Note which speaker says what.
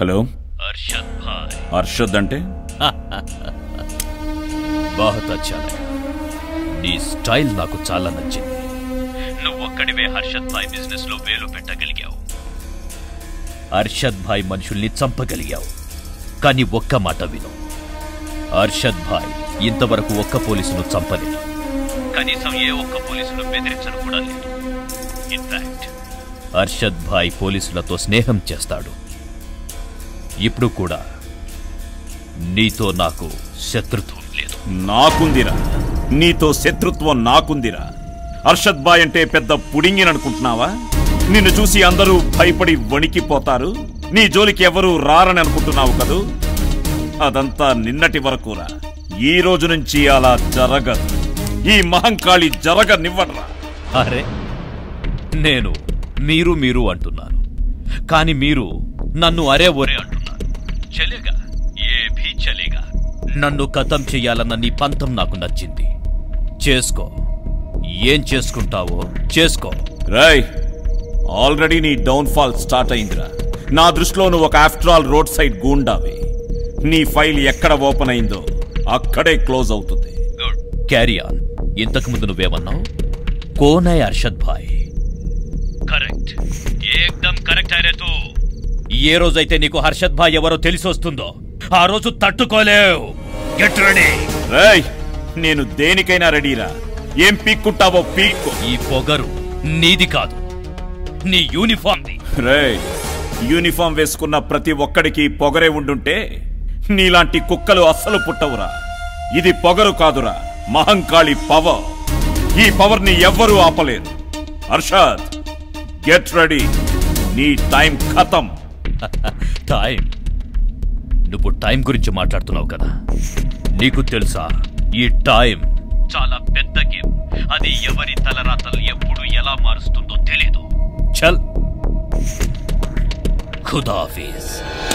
Speaker 1: hello
Speaker 2: Arshad भाई
Speaker 1: హర్షద్ అంటే
Speaker 2: बहुत अच्छा लगा నీ స్టైల్ నాకు చాలా నచ్చింది నువ్వొక్కడివే హర్షద్ భాయ్ బిజినెస్ లో వేలు పెట్టగలిగావు హర్షద్ భాయ్ మనుషుల్ని చంపగలిగావు కానీ ఒక్క మాట విను హర్షద్ భాయ్ ఇంతవరకు ఒక్క పోలీసును చంపలేదు కనీసం ఏ ఒక్క పోలీసును బెదిరించను కూడా లేదు ఇన్ఫాక్ట్ హర్షద్ భాయ్ పోలీసులతో స్నేహం చేస్తాడు ఇప్పుడు కూడా నీతో నాకు శత్రుత్వం లేదు
Speaker 1: నాకుందిరా నీతో శత్రుత్వం నాకుందిరా హర్షద్ బాయ్ అంటే పెద్ద పుడింగిని అనుకుంటున్నావా నిన్ను చూసి అందరూ భయపడి వణికిపోతారు నీ జోలికి ఎవరూ రారని అనుకుంటున్నావు కదూ అదంతా నిన్నటి వరకురా ఈ రోజు నుంచి అలా జరగదు ఈ మహంకాళి జరగనివ్వడరా
Speaker 2: అరే నేను మీరు మీరు అంటున్నాను కానీ మీరు నన్ను అరే ఒరే అంటున్నారు చలేగా ఏ భీ చలేగా నన్ను కథం చెయ్యాలన్న నీ పంతం నాకు నచ్చింది చేసుకో ఏం చేసుకుంటావో చేసుకో
Speaker 1: రాయ్ ఆల్రెడీ నీ డౌన్ఫాల్ స్టార్ట్ అయిందిరా నా దృష్టిలో నువ్వు ఒక ఆఫ్టర్ ఆల్ రోడ్ సైడ్ గూండావి నీ ఫైల్ ఎక్కడ ఓపెన్ అయిందో అక్కడే క్లోజ్ అవుతుంది
Speaker 2: గుడ్ క్యారీ ఆన్ ఇంతకు ముందు నువ్వేమన్నావు కోనై అర్షద్ భాయ్ కరెక్ట్ ఏకదం కరెక్ట్ అరే తూ ఏ రోజైతే నీకు హర్షద్ భాయ్ ఎవరో తెలిసి వస్తుందో ఆ రోజు తట్టుకోలేవు గెట్ రెడీ
Speaker 1: రేయ్ నేను దేనికైనా రెడీరా ఏం పీక్కుంటావో పీక్కు
Speaker 2: ఈ పొగరు నీది కాదు నీ యూనిఫామ్ది
Speaker 1: రేయ్ యూనిఫామ్ వేసుకున్న ప్రతి ఒక్కడికి పొగరే ఉండుంటే నీలాంటి కుక్కలు అస్సలు పుట్టవురా ఇది పొగరు కాదురా మహంకాళి పవర్ ఈ పవర్ ని ఎవ్వరూ ఆపలేరు హర్షద్ గెట్ రెడీ నీ టైం ఖతం
Speaker 2: టైం నువ్వు టైం గురించి మాట్లాడుతున్నావు కదా నీకు తెలుసా ఈ టైం చాలా పెద్ద గేమ్ అది ఎవరి తలరాతలు ఎప్పుడు ఎలా మారుస్తుందో తెలీదు చల్ ఖుదాఫీజ్